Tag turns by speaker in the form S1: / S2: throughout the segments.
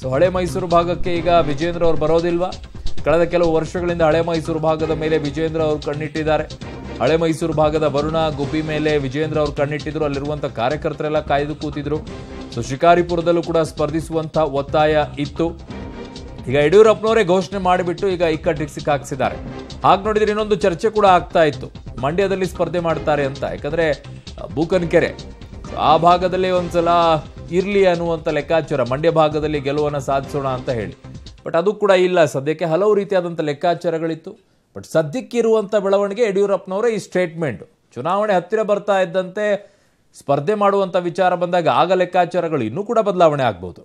S1: so ಹಳೆ ಮೈಸೂರು ಭಾಗಕ್ಕೆ ಈಗ ವಿಜೇಂದ್ರ ಅವರು ಬರೋದಿಲ್ವಾ ಕಳೆದ ಕೆಲವು ವರ್ಷಗಳಿಂದ ಹಳೆ ಮೈಸೂರು ಭಾಗದ ಮೇಲೆ ವಿಜೇಂದ್ರ ಅವರು ಕಣ್ಣಿಟ್ಟಿದ್ದಾರೆ ಹಳೆ ಮೈಸೂರು ಭಾಗದ ವರುಣ ಗುಬ್ಬಿ ಮೇಲೆ ವಿಜೇಂದ್ರ ಅವರು ಕಣ್ಣಿಟ್ಟಿದ್ರು ಅಲ್ಲಿರುವಂತ ಕಾರ್ಯಕರ್ತರೆಲ್ಲ ಕಾಯ್ದು ಕೂತಿದ್ರು ಸೊ ಶಿಕಾರಿಪುರದಲ್ಲೂ ಕೂಡ ಸ್ಪರ್ಧಿಸುವಂತ ಒತ್ತಾಯ ಇತ್ತು ಈಗ ಯಡಿಯೂರಪ್ಪನವರೇ ಘೋಷಣೆ ಮಾಡಿಬಿಟ್ಟು ಈಗ ಇಕ್ಕಟ್ಟಿಗೆ ಸಿಕ್ಕಾಕ್ಸಿದ್ದಾರೆ ಹಾಗೆ ನೋಡಿದ್ರೆ ಇನ್ನೊಂದು ಚರ್ಚೆ ಕೂಡ ಆಗ್ತಾ ಇತ್ತು ಮಂಡ್ಯದಲ್ಲಿ ಸ್ಪರ್ಧೆ ಮಾಡ್ತಾರೆ ಅಂತ ಯಾಕಂದ್ರೆ ಅಹ್, ಬೂಕನಕೆರೆ ಸೊ ಆ ಭಾಗದಲ್ಲಿ ಒಂದ್ಸಲ ಇರ್ಲಿ ಅನ್ನುವಂಥ ಲೆಕ್ಕಾಚಾರ ಮಂಡ್ಯ ಭಾಗದಲ್ಲಿ ಗೆಲುವನ್ನು ಸಾಧಿಸೋಣ ಅಂತ ಹೇಳಿ ಬಟ್ ಅದು ಕೂಡ ಇಲ್ಲ ಸದ್ಯಕ್ಕೆ ಹಲವು ರೀತಿಯಾದಂಥ ಲೆಕ್ಕಾಚಾರಗಳಿತ್ತು ಬಟ್ ಸದ್ಯಕ್ಕಿರುವಂಥ ಬೆಳವಣಿಗೆ ಯಡಿಯೂರಪ್ಪನವರೇ ಈ ಸ್ಟೇಟ್ಮೆಂಟ್ ಚುನಾವಣೆ ಹತ್ತಿರ ಬರ್ತಾ ಇದ್ದಂತೆ ಸ್ಪರ್ಧೆ ಮಾಡುವಂಥ ವಿಚಾರ ಬಂದಾಗ ಆಗ ಲೆಕ್ಕಾಚಾರಗಳು ಇನ್ನೂ ಕೂಡ ಬದಲಾವಣೆ ಆಗ್ಬೋದು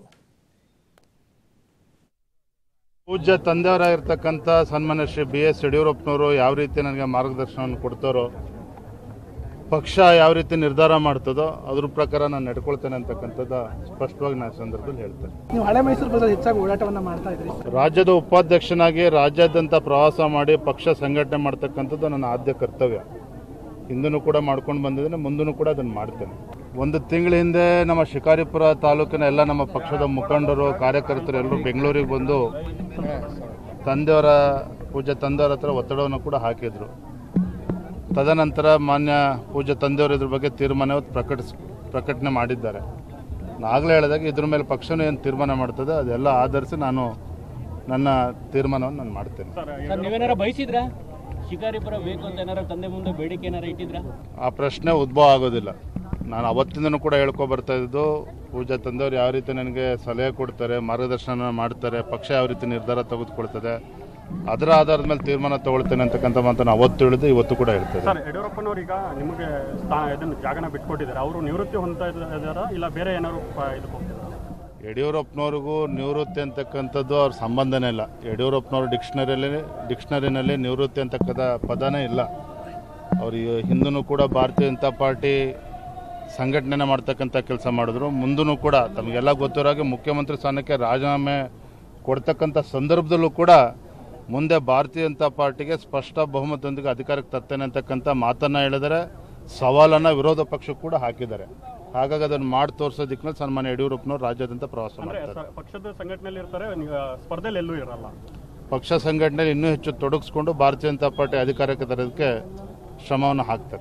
S2: ಪೂಜ್ಯ ತಂದೆಯವರಾಗಿರ್ತಕ್ಕಂಥ ಸನ್ಮಾನ್ಯ ಶ್ರೀ ಬಿ ಎಸ್ ಯಡಿಯೂರಪ್ಪನವರು ಯಾವ ರೀತಿ ನನಗೆ ಮಾರ್ಗದರ್ಶನವನ್ನು ಕೊಡ್ತಾರೋ ಪಕ್ಷ ಯಾವ ರೀತಿ ನಿರ್ಧಾರ ಮಾಡ್ತದೋ ಅದ್ರ ಪ್ರಕಾರ ನಾನು ನಡ್ಕೊಳ್ತೇನೆ ಅಂತಕ್ಕಂಥದ್ದು ಸ್ಪಷ್ಟವಾಗಿ ನಾನು ಈ ಸಂದರ್ಭದಲ್ಲಿ ಹೇಳ್ತೇನೆ
S3: ನೀವು ಹಳೆ ಮೈಸೂರು ಭಾಗದಲ್ಲಿ ಹೆಚ್ಚಾಗಿ ಓಡಾಟವನ್ನ ಮಾಡ್ತಾ ಇದ್ರಿ
S2: ರಾಜ್ಯದ ಉಪಾಧ್ಯಕ್ಷನಾಗಿ ರಾಜ್ಯಾದ್ಯಂತ ಪ್ರವಾಸ ಮಾಡಿ ಪಕ್ಷ ಸಂಘಟನೆ ಮಾಡ್ತಕ್ಕಂಥದ್ದು ನನ್ನ ಆದ್ಯ ಕರ್ತವ್ಯ ಹಿಂದೂ ಕೂಡ ಮಾಡ್ಕೊಂಡು ಬಂದಿದ್ದೇನೆ ಮುಂದೂ ಕೂಡ ಅದನ್ನು ಮಾಡ್ತೇನೆ ಒಂದು ತಿಂಗಳ ಹಿಂದೆ ನಮ್ಮ ಶಿಕಾರಿಪುರ ತಾಲೂಕಿನ ಎಲ್ಲ ನಮ್ಮ ಪಕ್ಷದ ಮುಖಂಡರು ಕಾರ್ಯಕರ್ತರು ಎಲ್ಲರೂ ಬೆಂಗಳೂರಿಗೆ ಬಂದು ತಂದೆಯವರ ಪೂಜ್ಯ ತಂದೆಯವರ ಹತ್ರ ಒತ್ತಡವನ್ನು ಕೂಡ ಹಾಕಿದರು ತದನಂತರ ಮಾನ್ಯ ಪೂಜ್ಯ ತಂದೆಯವರು ಇದ್ರ ಬಗ್ಗೆ ತೀರ್ಮಾನ ಇವತ್ತು ಪ್ರಕಟಿಸ್ ಪ್ರಕಟಣೆ ಮಾಡಿದ್ದಾರೆ ನಾನು ಆಗಲೇ ಹೇಳಿದಾಗ ಇದ್ರ ಮೇಲೆ ಪಕ್ಷನೂ ಏನು ತೀರ್ಮಾನ ಮಾಡ್ತದೆ ಅದೆಲ್ಲ ಆಧರಿಸಿ ನಾನು ನನ್ನ ತೀರ್ಮಾನವನ್ನು ನಾನು ಮಾಡ್ತೇನೆ
S4: ಸರ್ ನೀವೇನಾರ ಬಯಸಿದ್ರಾ ಶಿಕಾರಿಪುರ ಬೇಕು ಅಂತ ಏನಾರ ತಂದೆ ಮುಂದೆ ಬೇಡಿಕೆ ಏನಾರ ಇಟ್ಟಿದ್ರಾ
S2: ಆ ಪ್ರಶ್ನೆ ಉದ್ಭವ ಆಗೋದಿಲ್ಲ ನಾನು ಅವತ್ತಿಂದನೂ ಕೂಡ ಹೇಳ್ಕೊ ಬರ್ತಾ ಇದ್ದು ಪೂಜಾ ತಂದೆಯವರು ಯಾವ ರೀತಿ ನನಗೆ ಸಲಹೆ ಕೊಡ್ತಾರೆ ಮಾರ್ಗದರ್ಶನ ಮಾಡ್ತಾರೆ ಪಕ್ಷ ಯಾವ ರೀತಿ ನಿರ್ಧಾರ ತೆಗೆದುಕೊಳ್ತದೆ ಅದರ ಆಧಾರದ ಮೇಲೆ ತೀರ್ಮಾನ ತಗೊಳ್ತೇನೆ ಅಂತಕ್ಕಂಥ ಮಾತನ್ನು ಅವತ್ತು ಹೇಳಿದ್ದು ಇವತ್ತು ಕೂಡ ಹೇಳ್ತೇನೆ
S5: ಸರ್ ಯಡಿಯೂರಪ್ಪನವ್ರು ಈಗ ನಿಮಗೆ ಸ್ಥಾನ ಇದನ್ನು ಜಾಗನ ಬಿಟ್ಕೊಟ್ಟಿದ್ದಾರೆ ಅವರು ನಿವೃತ್ತಿ ಹೊಂದ್ತಾ ಇದ್ದಾರಾ ಇಲ್ಲ ಬೇರೆ ಏನಾದ್ರು ಪ- ಇದಕ್ಕೆ ಹೋಗ್ತಿದ್ದಾರಾ
S2: ಯಡಿಯೂರಪ್ಪನವ್ರಿಗೂ ನಿವೃತ್ತಿ ಅಂತಕ್ಕಂಥದ್ದು ಅವ್ರ ಸಂಬಂಧನೇ ಇಲ್ಲ ಯಡಿಯೂರಪ್ಪನವ್ರ ಡಿಕ್ಷನರಿಯಲ್ಲಿ ಡಿಕ್ಷನರಿನಲ್ಲಿ ನಿವೃತ್ತಿ ಅಂತಕ್ಕಂಥ ಪದನೇ ಇಲ್ಲ ಅವರು ಹಿಂದೂ ಕೂಡ ಭಾರತೀಯ ಜನತಾ ಪಾರ್ಟಿ ಸಂಘಟನೆ ಮಾಡ್ತಕ್ಕಂಥ ಕೆಲಸ ಮಾಡಿದ್ರು ಮುಂದೂ ಕೂಡ ತಮಗೆಲ್ಲ ಗೊತ್ತಿರೋ ಹಾಗೆ ಮುಖ್ಯಮಂತ್ರಿ ಸ್ಥಾನಕ್ಕೆ ರಾಜೀನಾಮೆ ಕೊಡ್ತಕ್ಕಂಥ ಸಂದರ್ಭದಲ್ಲೂ ಕೂಡ ಮುಂದೆ ಭಾರತೀಯ ಜನತಾ ಪಾರ್ಟಿಗೆ ಸ್ಪಷ್ಟ ಬಹುಮತದೊಂದಿಗೆ ಅಧಿಕಾರಕ್ಕೆ ತರ್ತೇನೆ ಅಂತಕ್ಕಂಥ ಮಾತನ್ನು ಹೇಳಿದರೆ ಸವಾಲನ್ನು ವಿರೋಧ ಪಕ್ಷಕ್ಕೂ ಕೂಡ ಹಾಕಿದ್ದಾರೆ ಹಾಗಾಗಿ ಅದನ್ನು ಮಾಡಿ ತೋರಿಸೋ ದಿಕ್ಕಿನಲ್ಲಿ ಸನ್ಮಾನ್ಯ ಯಡಿಯೂರಪ್ಪನವರು ರಾಜ್ಯಾದ್ಯಂತ ಪ್ರವಾಸ
S5: ಅಂದ್ರೆ
S2: ಮಾಡ್ತಾರೆ
S5: ಸ- ಪಕ್ಷದ ಸಂಘಟನೆಯಲ್ಲಿ ಇರ್ತಾರೆ ನೀವು ಸ್ಪರ್ಧೆಯಲ್ಲಿ ಎಲ್ಲೂ ಇರಲ್ಲ
S2: ಪಕ್ಷ ಸಂಘಟನೆಯಲ್ಲಿ ಇನ್ನೂ ಹೆಚ್ಚು ತೊಡಗಿಸ್ಕೊಂಡು ಭಾರತೀಯ ಜನತಾ ಪಾರ್ಟಿ ಅಧಿಕಾರಕ್ಕೆ ತರೋದಕ್ಕೆ ಶ್ರಮವನ್ನು ಹಾಕ್ತಾರೆ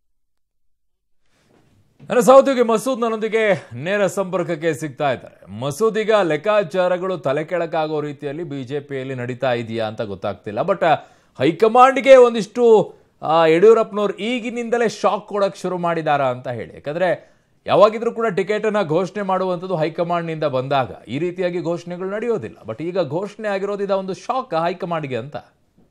S1: ನನ್ನ ಸಹೋದ್ಯೋಗಿ ಮಸೂದ್ ನನ್ನೊಂದಿಗೆ ನೇರ ಸಂಪರ್ಕಕ್ಕೆ ಸಿಗ್ತಾ ಇದ್ದಾರೆ ಮಸೂದ್ ಈಗ ಲೆಕ್ಕಾಚಾರಗಳು ತಲೆ ಕೆಳಕಾಗೋ ರೀತಿಯಲ್ಲಿ ಬಿಜೆಪಿಯಲ್ಲಿ ನಡೀತಾ ಇದೆಯಾ ಅಂತ ಗೊತ್ತಾಗ್ತಿಲ್ಲ ಬಟ್ ಹೈಕಮಾಂಡ್ಗೆ ಒಂದಿಷ್ಟು ಆ, ಯಡಿಯೂರಪ್ಪನವ್ರು ಈಗಿನಿಂದಲೇ ಶಾಕ್ ಕೊಡಕ್ ಶುರು ಮಾಡಿದಾರಾ ಅಂತ ಹೇಳಿ ಯಾಕಂದ್ರೆ ಯಾವಾಗಿದ್ರೂ ಕೂಡ ಟಿಕೆಟ್ ಅನ್ನ ಘೋಷಣೆ ಮಾಡುವಂಥದ್ದು ಹೈಕಮಾಂಡ್ನಿಂದ ಬಂದಾಗ ಈ ರೀತಿಯಾಗಿ ಘೋಷಣೆಗಳು ನಡೆಯೋದಿಲ್ಲ ಬಟ್ ಈಗ ಘೋಷಣೆ ಆಗಿರೋದು ಇದ ಒಂದು ಶಾಕ್ ಹೈಕಮಾಂಡ್ಗೆ ಅಂತ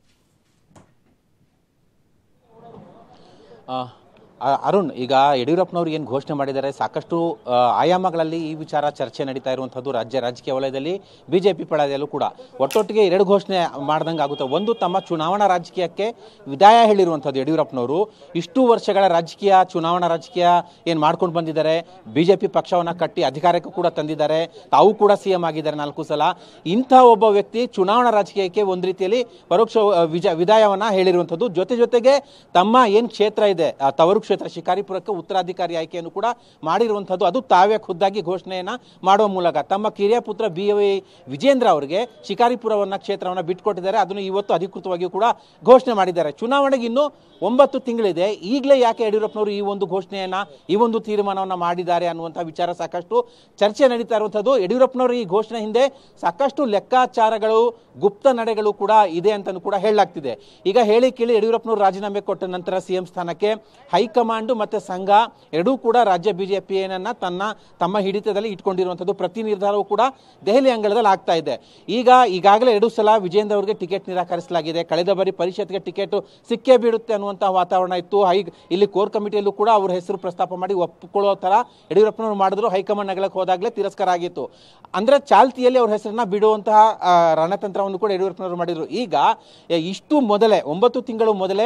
S6: ಆ, ಆ, ಅರುಣ್ ಈಗ ಯಡಿಯೂರಪ್ಪನವರು ಏನು ಘೋಷಣೆ ಮಾಡಿದ್ದಾರೆ ಸಾಕಷ್ಟು ಆ, ಆಯಾಮಗಳಲ್ಲಿ ಈ ವಿಚಾರ ಚರ್ಚೆ ನಡೀತಾ ಇರುವಂಥದ್ದು ರಾಜ್ಯ ರಾಜಕೀಯ ವಲಯದಲ್ಲಿ ಬಿಜೆಪಿ ಪಳದಲ್ಲೂ ಕೂಡ ಒಟ್ಟೊಟ್ಟಿಗೆ ಎರಡು ಘೋಷಣೆ ಮಾಡ್ದಂಗೆ ಆಗುತ್ತೆ ಒಂದು ತಮ್ಮ ಚುನಾವಣಾ ರಾಜಕೀಯಕ್ಕೆ ವಿದಾಯ ಹೇಳಿರುವಂಥದ್ದು ಯಡಿಯೂರಪ್ಪನವರು ಇಷ್ಟು ವರ್ಷಗಳ ರಾಜಕೀಯ ಚುನಾವಣಾ ರಾಜಕೀಯ ಏನು ಮಾಡ್ಕೊಂಡು ಬಂದಿದ್ದಾರೆ ಬಿಜೆಪಿ ಪಕ್ಷವನ್ನು ಕಟ್ಟಿ ಅಧಿಕಾರಕ್ಕೂ ಕೂಡ ತಂದಿದ್ದಾರೆ ತಾವು ಕೂಡ ಸಿ ಎಂ ಆಗಿದ್ದಾರೆ ನಾಲ್ಕು ಸಲ ಇಂಥ ಒಬ್ಬ ವ್ಯಕ್ತಿ ಚುನಾವಣಾ ರಾಜಕೀಯಕ್ಕೆ ಒಂದು ರೀತಿಯಲ್ಲಿ ಪರೋಕ್ಷ ಆ, ವಿಜ ವಿದಾಯವನ್ನ ಹೇಳಿರುವಂಥದ್ದು ಜೊತೆ ಜೊತೆಗೆ ತಮ್ಮ ಏನು ಕ್ಷೇತ್ರ ಇದೆ ಆ ತವರು ಕ್ಷೇತ್ರ ಶಿಕಾರಿಪುರಕ್ಕೆ ಉತ್ತರಾಧಿಕಾರಿ ಆಯ್ಕೆಯನ್ನು ಕೂಡ ಮಾಡಿರುವಂಥದ್ದು ಅದು ತಾವೇ ಖುದ್ದಾಗಿ ಘೋಷಣೆಯನ್ನ ಮಾಡುವ ಮೂಲಕ ತಮ್ಮ ಕಿರಿಯ ಪುತ್ರ ಬಿ ವೈ ವಿಜೇಂದ್ರ ಅವರಿಗೆ ಶಿಕಾರಿಪುರವನ್ನ ಕ್ಷೇತ್ರವನ್ನ ಬಿಟ್ಕೊಟ್ಟಿದ್ದಾರೆ ಅದನ್ನು ಇವತ್ತು ಅಧಿಕೃತವಾಗಿಯೂ ಕೂಡ ಘೋಷಣೆ ಮಾಡಿದ್ದಾರೆ ಚುನಾವಣೆಗೆ ಇನ್ನು ಒಂಬತ್ತು ತಿಂಗಳಿದೆ ಈಗಲೇ ಯಾಕೆ ಯಡಿಯೂರಪ್ಪನವರು ಈ ಒಂದು ಘೋಷಣೆಯನ್ನ ಈ ಒಂದು ತೀರ್ಮಾನವನ್ನ ಮಾಡಿದ್ದಾರೆ ಅನ್ನುವಂಥ ವಿಚಾರ ಸಾಕಷ್ಟು ಚರ್ಚೆ ನಡೀತಾ ಇರುವಂಥದ್ದು ಯಡಿಯೂರಪ್ಪನವರು ಈ ಘೋಷಣೆ ಹಿಂದೆ ಸಾಕಷ್ಟು ಲೆಕ್ಕಾಚಾರಗಳು ಗುಪ್ತ ನಡೆಗಳು ಕೂಡ ಇದೆ ಅಂತಲೂ ಕೂಡ ಹೇಳಲಾಗ್ತಿದೆ ಈಗ ಹೇಳಿ ಕೇಳಿ ಯಡಿಯೂರಪ್ಪನವರು ರಾಜೀನಾಮೆ ಕೊಟ್ಟ ನಂತರ ಸಿಎಂ ಸ್ಥಾನಕ್ಕೆ ಹೈಕಮಾಂಡ್ ಮತ್ತೆ ಸಂಘ ಎರಡೂ ಕೂಡ ರಾಜ್ಯ ಬಿಜೆಪಿಯನ್ನ ತನ್ನ ತಮ್ಮ ಹಿಡಿತದಲ್ಲಿ ಇಟ್ಕೊಂಡಿರುವಂಥದ್ದು ಪ್ರತಿ ನಿರ್ಧಾರವೂ ಕೂಡ ದೆಹಲಿ ಅಂಗಳದಲ್ಲಿ ಆಗ್ತಾ ಇದೆ ಈಗ ಈಗಾಗಲೇ ಎರಡು ಸಲ ವಿಜೇಂದ್ರ ಅವರಿಗೆ ಟಿಕೆಟ್ ನಿರಾಕರಿಸಲಾಗಿದೆ ಕಳೆದ ಬಾರಿ ಪರಿಷತ್ಗೆ ಟಿಕೆಟ್ ಸಿಕ್ಕೇ ಬೀಳುತ್ತೆ ಅನ್ನುವಂತಹ ವಾತಾವರಣ ಇತ್ತು ಹೈ ಇಲ್ಲಿ ಕೋರ್ ಕಮಿಟಿಯಲ್ಲೂ ಕೂಡ ಅವ್ರ ಹೆಸರು ಪ್ರಸ್ತಾಪ ಮಾಡಿ ಒಪ್ಪಿಕೊಳ್ಳೋ ತರ ಯಡಿಯೂರಪ್ಪನವರು ಮಾಡಿದ್ರು ಹೈಕಮಾಂಡ್ ನಗರಕ್ಕೆ ಹೋದಾಗಲೇ ತಿರಸ್ಕಾರ ಆಗಿತ್ತು ಅಂದ್ರೆ ಚಾಲ್ತಿಯಲ್ಲಿ ಅವ್ರ ಹೆಸರನ್ನ ಬಿಡುವಂತಹ ಆ, ರಣತಂತ್ರವನ್ನು ಕೂಡ ಯಡಿಯೂರಪ್ಪನವರು ಮಾಡಿದ್ರು ಈಗ ಎ, ಇಷ್ಟು ಮೊದಲೇ ಒಂಬತ್ತು ತಿಂಗಳು ಮೊದಲೇ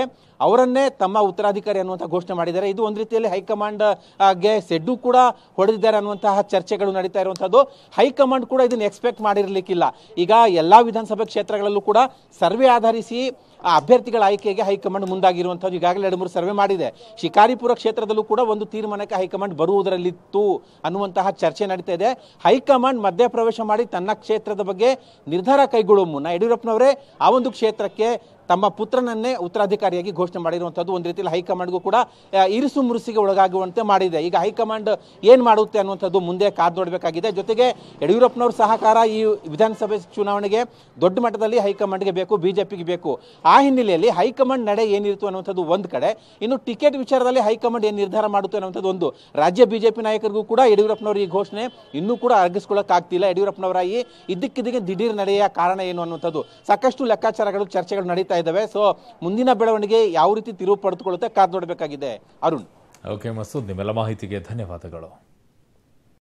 S6: ಅವರನ್ನೇ ತಮ್ಮ ಉತ್ತರಾಧಿಕಾರಿ ಅನ್ನುವಂಥ ಘೋಷಣೆ ಮಾಡಿದ್ದಾರೆ ಇದು ಒಂದು ರೀತಿಯಲ್ಲಿ ಹೈಕಮಾಂಡ್ ಆ, ಗೆ ಸೆಡ್ಡು ಕೂಡ ಹೊಡೆದಿದ್ದಾರೆ ಅನ್ನುವಂತಹ ಚರ್ಚೆಗಳು ನಡೀತಾ ಇರುವಂಥದ್ದು ಹೈಕಮಾಂಡ್ ಕೂಡ ಇದನ್ನು ಎಕ್ಸ್ಪೆಕ್ಟ್ ಮಾಡಿರಲಿಕ್ಕಿಲ್ಲ ಈಗ ಎಲ್ಲಾ ವಿಧಾನಸಭೆ ಕ್ಷೇತ್ರಗಳಲ್ಲೂ ಕೂಡ ಸರ್ವೆ ಆಧರಿಸಿ ಆ ಅಭ್ಯರ್ಥಿಗಳ ಆಯ್ಕೆಗೆ ಹೈಕಮಾಂಡ್ ಮುಂದಾಗಿರುವಂಥದ್ದು ಈಗಾಗಲೇ ಎರಡು ಮೂರು ಸರ್ವೆ ಮಾಡಿದೆ ಶಿಕಾರಿಪುರ ಕ್ಷೇತ್ರದಲ್ಲೂ ಕೂಡ ಒಂದು ತೀರ್ಮಾನಕ್ಕೆ ಹೈಕಮಾಂಡ್ ಬರುವುದರಲ್ಲಿತ್ತು ಅನ್ನುವಂತಹ ಚರ್ಚೆ ನಡೀತಾ ಇದೆ ಹೈಕಮಾಂಡ್ ಮಧ್ಯಪ್ರವೇಶ ಮಾಡಿ ತನ್ನ ಕ್ಷೇತ್ರದ ಬಗ್ಗೆ ನಿರ್ಧಾರ ಕೈಗೊಳ್ಳುವ ಮುನ್ನ ಯಡಿಯೂರಪ್ಪನವರೇ ಆ ಒಂದು ಕ್ಷೇತ್ರಕ್ಕೆ ತಮ್ಮ ಪುತ್ರನನ್ನೇ ಉತ್ತರಾಧಿಕಾರಿಯಾಗಿ ಘೋಷಣೆ ಮಾಡಿರುವಂಥದ್ದು ಒಂದು ರೀತಿಯಲ್ಲಿ ಹೈಕಮಾಂಡ್ಗೂ ಕೂಡ ಆ, ಇರಿಸು ಮುರುಸಿಗೆ ಒಳಗಾಗುವಂತೆ ಮಾಡಿದೆ ಈಗ ಹೈಕಮಾಂಡ್ ಏನು ಮಾಡುತ್ತೆ ಅನ್ನುವಂಥದ್ದು ಮುಂದೆ ಕಾದು ನೋಡಬೇಕಾಗಿದೆ ಜೊತೆಗೆ ಯಡಿಯೂರಪ್ಪನವ್ರ ಸಹಕಾರ ಈ ವಿಧಾನಸಭೆ ಚುನಾವಣೆಗೆ ದೊಡ್ಡ ಮಟ್ಟದಲ್ಲಿ ಹೈಕಮಾಂಡ್ಗೆ ಬೇಕು ಬಿಜೆಪಿಗೆ ಬೇಕು ಆ ಹಿನ್ನೆಲೆಯಲ್ಲಿ ಹೈಕಮಾಂಡ್ ನಡೆ ಏನಿರುತ್ತು ಅನ್ನುವಂಥದ್ದು ಒಂದು ಕಡೆ ಇನ್ನು ಟಿಕೆಟ್ ವಿಚಾರದಲ್ಲಿ ಹೈಕಮಾಂಡ್ ಏನು ನಿರ್ಧಾರ ಮಾಡುತ್ತೆ ಅನ್ನುವಂಥದ್ದು ಒಂದು ರಾಜ್ಯ ಬಿಜೆಪಿ ನಾಯಕರಿಗೂ ಕೂಡ ಯಡಿಯೂರಪ್ಪನವರ ಈ ಘೋಷಣೆ ಇನ್ನೂ ಕೂಡ ಅರಗಿಸ್ಕೊಳ್ಳೋಕ್ಕಾಗ್ತಿಲ್ಲ ಯಡಿಯೂರಪ್ಪನವರ ಈ ಇದ್ದಕ್ಕಿದ್ದಕ್ಕೆ ದಿಢೀರ್ ನಡೆಯ ಕಾರಣ ಏನು ಅನ್ನುವಂಥದ್ದು ಸಾಕಷ್ಟು ಲೆಕ್ಕಾಚಾರಗಳು ಚರ್ಚೆಗಳು ನಡೀತಾ ಇದ್ದಾವೆ ಸೊ ಮುಂದಿನ ಬೆಳವಣಿಗೆ ಯಾವ ರೀತಿ ತಿರುವು ಪಡೆದುಕೊಳ್ಳುತ್ತೆ ಕಾದು ನೋಡಬೇಕಾಗಿದೆ ಅರುಣ್
S1: ಓಕೆ ಮಸೂದ್ ನಿಮ್ಮೆಲ್ಲ ಮಾಹಿತಿಗೆ ಧನ್ಯವಾದಗಳು